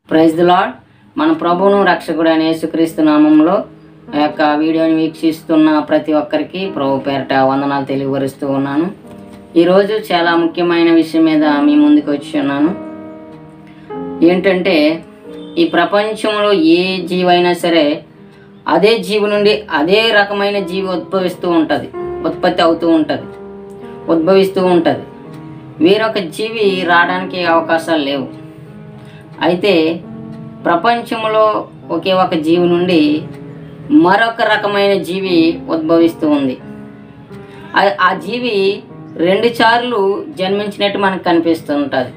praise the lord మన ప్రభువును రక్షకుడు అనే యేసుక్రీస్తు నామంలో ఆ యొక్క వీడియోని వీక్షిస్తున్న ప్రతి ఒక్కరికి ప్రభు పేరట వందనాలు తెలియపరుస్తూ ఉన్నాను ఈరోజు చాలా ముఖ్యమైన విషయం మీద మీ ముందుకు వచ్చి ఉన్నాను ఏంటంటే ఈ ప్రపంచంలో ఏ జీవైనా సరే అదే జీవి నుండి అదే రకమైన జీవి ఉద్భవిస్తూ ఉంటుంది ఉత్పత్తి అవుతూ ఉంటుంది ఉద్భవిస్తూ ఉంటుంది వేరొక జీవి రావడానికి అవకాశాలు లేవు అయితే ప్రపంచంలో ఒకే ఒక జీవి నుండి మరొక రకమైన జీవి ఉద్భవిస్తూ ఉంది ఆ- ఆ జీవి రెండు సార్లు జన్మించినట్టు మనకు కనిపిస్తూ ఉంటుంది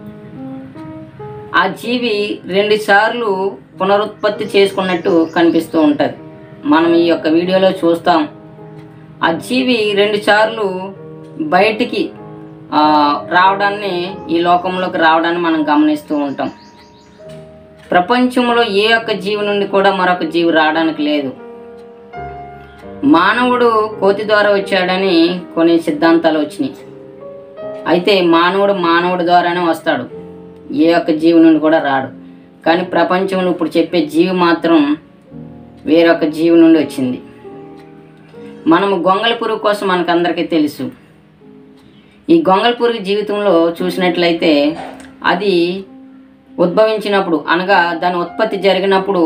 ఆ జీవి రెండు సార్లు పునరుత్పత్తి చేసుకున్నట్టు కనిపిస్తూ ఉంటుంది మనం ఈ యొక్క వీడియోలో చూస్తాం ఆ జీవి రెండు సార్లు బయటికి ఆ, రావడాన్ని ఈ లోకంలోకి రావడాన్ని మనం గమనిస్తూ ఉంటాం ప్రపంచంలో ఏ ఒక్క జీవి నుండి కూడా మరొక జీవి రావడానికి లేదు మానవుడు కోతి ద్వారా వచ్చాడని కొన్ని సిద్ధాంతాలు వచ్చినాయి అయితే మానవుడు మానవుడి ద్వారానే వస్తాడు ఏ ఒక్క జీవి నుండి కూడా రాడు కానీ ప్రపంచంలో ఇప్పుడు చెప్పే జీవి మాత్రం వేరొక జీవి నుండి వచ్చింది మనము గొంగళ పురుగు కోసం మనకందరికీ తెలుసు ఈ గొంగళ పురుగు జీవితంలో చూసినట్లయితే అది ఉద్భవించినప్పుడు అనగా దాని ఉత్పత్తి జరిగినప్పుడు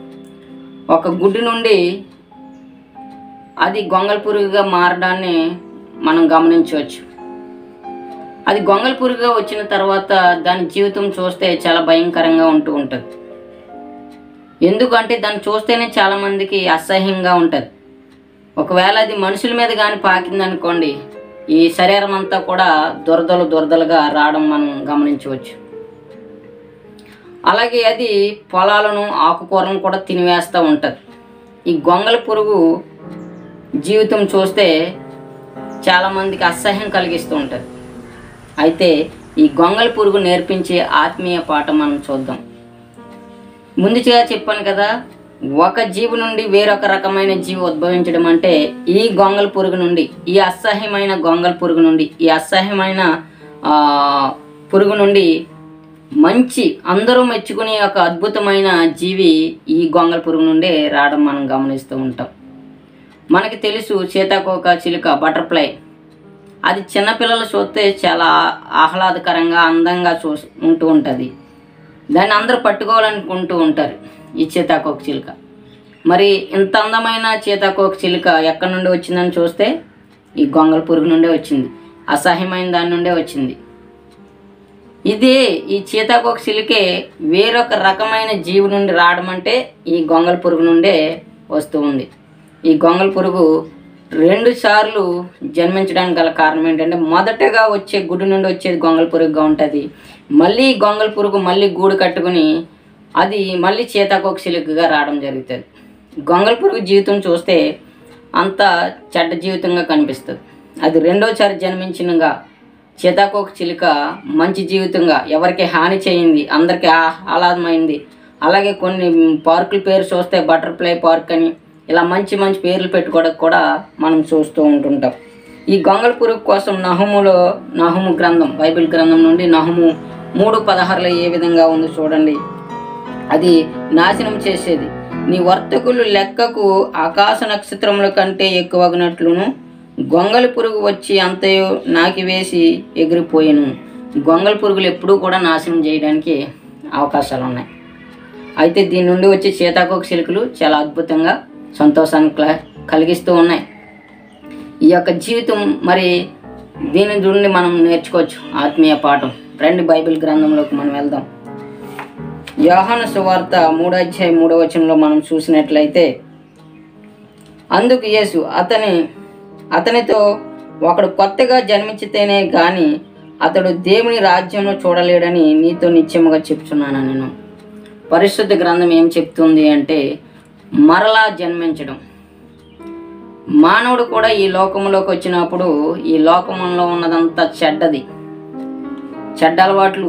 ఒక గుడ్డు నుండి అది గొంగళ పురుగుగా మారడాన్ని మనం గమనించవచ్చు అది గొంగళ పురుగుగా వచ్చిన తర్వాత దాని జీవితం చూస్తే చాలా భయంకరంగా ఉంటూ ఉంటుంది ఎందుకంటే దాన్ని చూస్తేనే చాలా మందికి అసహ్యంగా ఉంటుంది ఒకవేళ అది మనుషుల మీద కానీ పాకిందనుకోండి ఈ శరీరం అంతా కూడా దురదలు దురదలుగా రావడం మనం గమనించవచ్చు అలాగే అది పొలాలను ఆకుకూరలను కూడా తినివేస్తూ ఉంటుంది ఈ గొంగళ పురుగు జీవితం చూస్తే చాలామందికి అసహ్యం కలిగిస్తూ ఉంటుంది అయితే ఈ గొంగళ పురుగు నేర్పించే ఆత్మీయ పాఠం మనం చూద్దాం ముందుగా చెప్పాను కదా ఒక జీవి నుండి వేరొక రకమైన జీవి ఉద్భవించడం అంటే ఈ గొంగళ పురుగు నుండి ఈ అసహ్యమైన గొంగళ పురుగు నుండి ఈ అసహ్యమైన ఆ, పురుగు నుండి మంచి అందరూ మెచ్చుకునే ఒక అద్భుతమైన జీవి ఈ గొంగళ పురుగు నుండి రావడం మనం గమనిస్తూ ఉంటాం మనకి తెలుసు సీతాకోక చిలుక బటర్ఫ్లై అది చిన్నపిల్లలు చూస్తే చాలా ఆహ్లాదకరంగా అందంగా చూ ఉంటూ ఉంటుంది దాన్ని అందరూ పట్టుకోవాలనుకుంటూ ఉంటారు ఈ సీతాకోక చిలుక మరి ఇంత అందమైన సీతాకోక చిలుక ఎక్కడి నుండి వచ్చిందని చూస్తే ఈ గొంగళ పురుగు నుండే వచ్చింది అసహ్యమైన దాని నుండే వచ్చింది ఇదే ఈ సీతాకోక చిలుకే వేరొక రకమైన జీవి నుండి రావడం అంటే ఈ గొంగళ పురుగు నుండే వస్తూ ఉంది ఈ గొంగళ పురుగు రెండు సార్లు జన్మించడానికి గల కారణం ఏంటంటే మొదటగా వచ్చే గుడి నుండి వచ్చేది గొంగళ పురుగుగా ఉంటుంది మళ్ళీ ఈ గొంగళ పురుగు మళ్ళీ గూడు కట్టుకుని అది మళ్ళీ సీతాకోక చిలుకగా రావడం జరుగుతుంది గొంగళ పురుగు జీవితం చూస్తే అంత చెడ్డ జీవితంగా కనిపిస్తుంది అది రెండోసారి జన్మించినగా సీతాకోక చిలుక మంచి జీవితంగా ఎవరికి హాని చేయింది అందరికీ ఆహ్లాదమైంది అలాగే కొన్ని పార్కుల పేరు చూస్తే బటర్ఫ్లై పార్క్ అని ఇలా మంచి మంచి పేర్లు పెట్టుకోవడానికి కూడా మనం చూస్తూ ఉంటుంటాం ఈ గొంగళ పురుగు కోసం నహములో నహము గ్రంథం బైబిల్ గ్రంథం నుండి నహము మూడు పదహారులో ఏ విధంగా ఉందో చూడండి అది నాశనం చేసేది నీ వర్తకులు లెక్కకు ఆకాశ నక్షత్రముల కంటే ఎక్కువగినట్లును గొంగళి పురుగు వచ్చి అంతయు నాకి వేసి ఎగిరిపోయాను గొంగళి పురుగులు ఎప్పుడూ కూడా నాశనం చేయడానికి అవకాశాలు ఉన్నాయి అయితే దీని నుండి వచ్చే సీతాకోక చిలుకలు చాలా అద్భుతంగా సంతోషాన్ని కల- కలిగిస్తూ ఉన్నాయి ఈ యొక్క జీవితం మరి దీని నుండి మనం నేర్చుకోవచ్చు ఆత్మీయ పాఠం రండి బైబిల్ గ్రంథంలోకి మనం వెళ్దాం యోహాను సువార్త మూడో అధ్యాయం మూడో వచనంలో మనం చూసినట్లయితే అందుకు యేసు అతని అతనితో ఒకడు కొత్తగా జన్మించితేనే గాని అతడు దేవుని రాజ్యంలో చూడలేడని నీతో నిత్యముగా చెప్తున్నాను నేను పరిశుద్ధ గ్రంథం ఏం చెప్తుంది అంటే మరలా జన్మించడం మానవుడు కూడా ఈ లోకంలోకి వచ్చినప్పుడు ఈ లోకంలో ఉన్నదంతా చెడ్డది చెడ్డ అలవాట్లు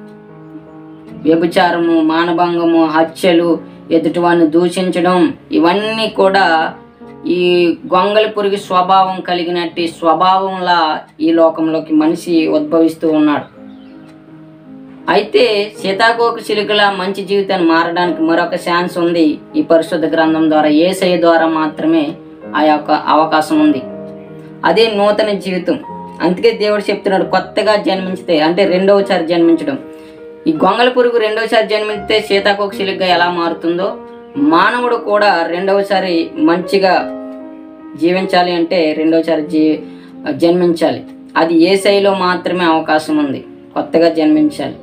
వ్యభిచారము మానభంగము హత్యలు ఎదుటివాడిని దూషించడం ఇవన్నీ కూడా ఈ గొంగలి పురుగు స్వభావం కలిగినట్టు స్వభావంలా ఈ లోకంలోకి మనిషి ఉద్భవిస్తూ ఉన్నాడు అయితే సీతాకోక చిలుకల మంచి జీవితాన్ని మారడానికి మరొక ఛాన్స్ ఉంది ఈ పరిశుద్ధ గ్రంథం ద్వారా ఏసఐ ద్వారా మాత్రమే ఆ యొక్క అవకాశం ఉంది అదే నూతన జీవితం అందుకే దేవుడు చెప్తున్నాడు కొత్తగా జన్మించితే అంటే రెండవసారి జన్మించడం ఈ గొంగళ పురుగు రెండవసారి జన్మిస్తే సీతాకోక చిలుకగా ఎలా మారుతుందో మానవుడు కూడా రెండవసారి మంచిగా జీవించాలి అంటే రెండోసారి జీ జన్మించాలి అది ఏ శైలిలో మాత్రమే అవకాశం ఉంది కొత్తగా జన్మించాలి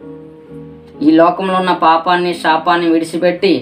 ఈ లోకంలో ఉన్న పాపాన్ని శాపాన్ని విడిచిపెట్టి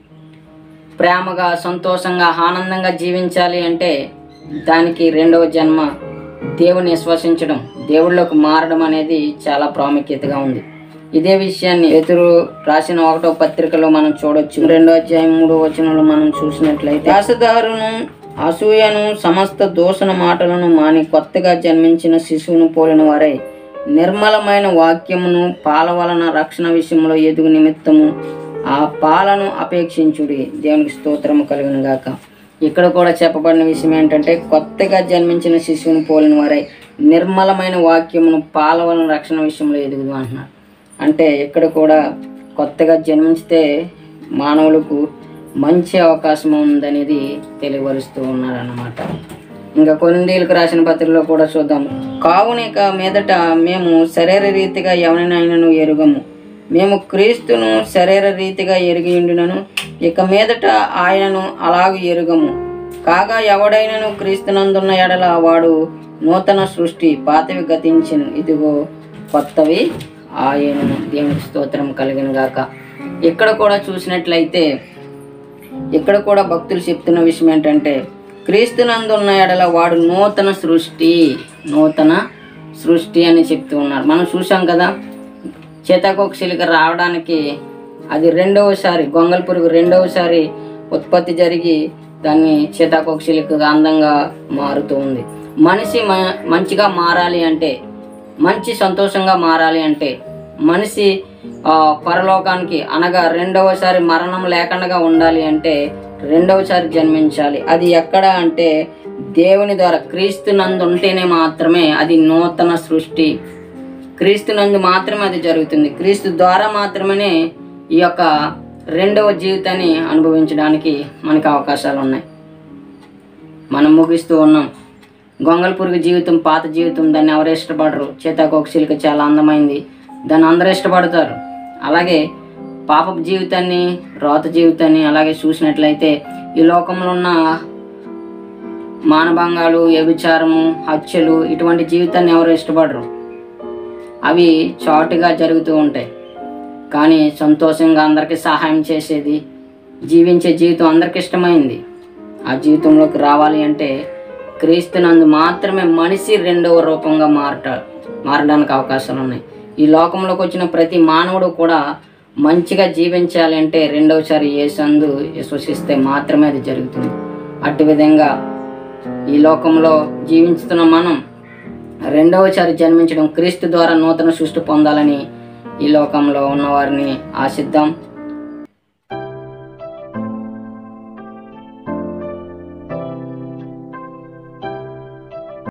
ప్రేమగా సంతోషంగా ఆనందంగా జీవించాలి అంటే దానికి రెండవ జన్మ దేవుని విశ్వసించడం దేవుళ్ళలోకి మారడం అనేది చాలా ప్రాముఖ్యతగా ఉంది ఇదే విషయాన్ని ఎదురు రాసిన ఒకటో పత్రికలో మనం చూడొచ్చు రెండో అధ్యాయం మూడో వచనంలో మనం చూసినట్లయితే దాసదారును అసూయను సమస్త దూషణ మాటలను మాని కొత్తగా జన్మించిన శిశువును పోలిన వారై నిర్మలమైన వాక్యమును పాల వలన రక్షణ విషయంలో ఎదుగు నిమిత్తము ఆ పాలను అపేక్షించుడి దేవునికి స్తోత్రము కలిగిన గాక ఇక్కడ కూడా చెప్పబడిన విషయం ఏంటంటే కొత్తగా జన్మించిన శిశువుని పోలిన వారై నిర్మలమైన వాక్యమును పాల వలన రక్షణ విషయంలో ఎదుగుదు అంటున్నారు అంటే ఇక్కడ కూడా కొత్తగా జన్మించితే మానవులకు మంచి అవకాశం ఉందనేది తెలియపరుస్తూ ఉన్నారన్నమాట ఇంకా కొన్నిందేళ్ళకు రాసిన పత్రికలో కూడా చూద్దాం కావున ఇక మీదట మేము శరీర రీతిగా ఎవరినైనాను ఎరుగము మేము క్రీస్తును శరీర రీతిగా ఎరిగి ఉండినను ఇక మీదట ఆయనను అలాగే ఎరుగము కాగా ఎవడైనను క్రీస్తునందున్న ఎడల వాడు నూతన సృష్టి పాతవి గతించెను ఇదిగో కొత్తవి ఆయనను దేవునికి స్తోత్రం కలిగిన గాక ఇక్కడ కూడా చూసినట్లయితే ఇక్కడ కూడా భక్తులు చెప్తున్న విషయం ఏంటంటే క్రీస్తునందున్న ఎడల వాడు నూతన సృష్టి నూతన సృష్టి అని చెప్తూ ఉన్నారు మనం చూసాం కదా చేతాకోక్షిలిక రావడానికి అది రెండవసారి గొంగల్ పురుగు రెండవసారి ఉత్పత్తి జరిగి దాన్ని చేతాకోక్షిలికగా అందంగా మారుతూ ఉంది మనిషి మ- మంచిగా మారాలి అంటే మంచి సంతోషంగా మారాలి అంటే మనిషి ఆ, పరలోకానికి అనగా రెండవసారి మరణం లేకుండా ఉండాలి అంటే రెండవసారి జన్మించాలి అది ఎక్కడ అంటే దేవుని ద్వారా క్రీస్తు నందు ఉంటేనే మాత్రమే అది నూతన సృష్టి క్రీస్తు నందు మాత్రమే అది జరుగుతుంది క్రీస్తు ద్వారా మాత్రమే ఈ యొక్క రెండవ జీవితాన్ని అనుభవించడానికి మనకి అవకాశాలు ఉన్నాయి మనం ముగిస్తూ ఉన్నాం గొంగళ పురుగు జీవితం పాత జీవితం దాన్ని ఎవరు ఇష్టపడరు చేతాకోక్షిలిక చాలా అందమైంది దాన్ని అందరూ ఇష్టపడతారు అలాగే పాపపు జీవితాన్ని రోత జీవితాన్ని అలాగే చూసినట్లయితే ఈ లోకంలో ఉన్న మానభంగాలు వ్యభిచారము హత్యలు ఇటువంటి జీవితాన్ని ఎవరు ఇష్టపడరు అవి చాటుగా జరుగుతూ ఉంటాయి కానీ సంతోషంగా అందరికీ సహాయం చేసేది జీవించే జీవితం అందరికి ఇష్టమైంది ఆ జీవితంలోకి రావాలి అంటే క్రీస్తునందు మాత్రమే మనిషి రెండవ రూపంగా మారట మారడానికి అవకాశాలు ఉన్నాయి ఈ లోకంలోకి వచ్చిన ప్రతి మానవుడు కూడా మంచిగా జీవించాలి అంటే రెండవసారి యేసందు విశ్వసిస్తే మాత్రమే అది జరుగుతుంది అట్టి విధంగా ఈ లోకంలో జీవించుతున్న మనం రెండవసారి జన్మించడం క్రీస్తు ద్వారా నూతన సృష్టి పొందాలని ఈ లోకంలో ఉన్న వారిని ఆశిద్దాం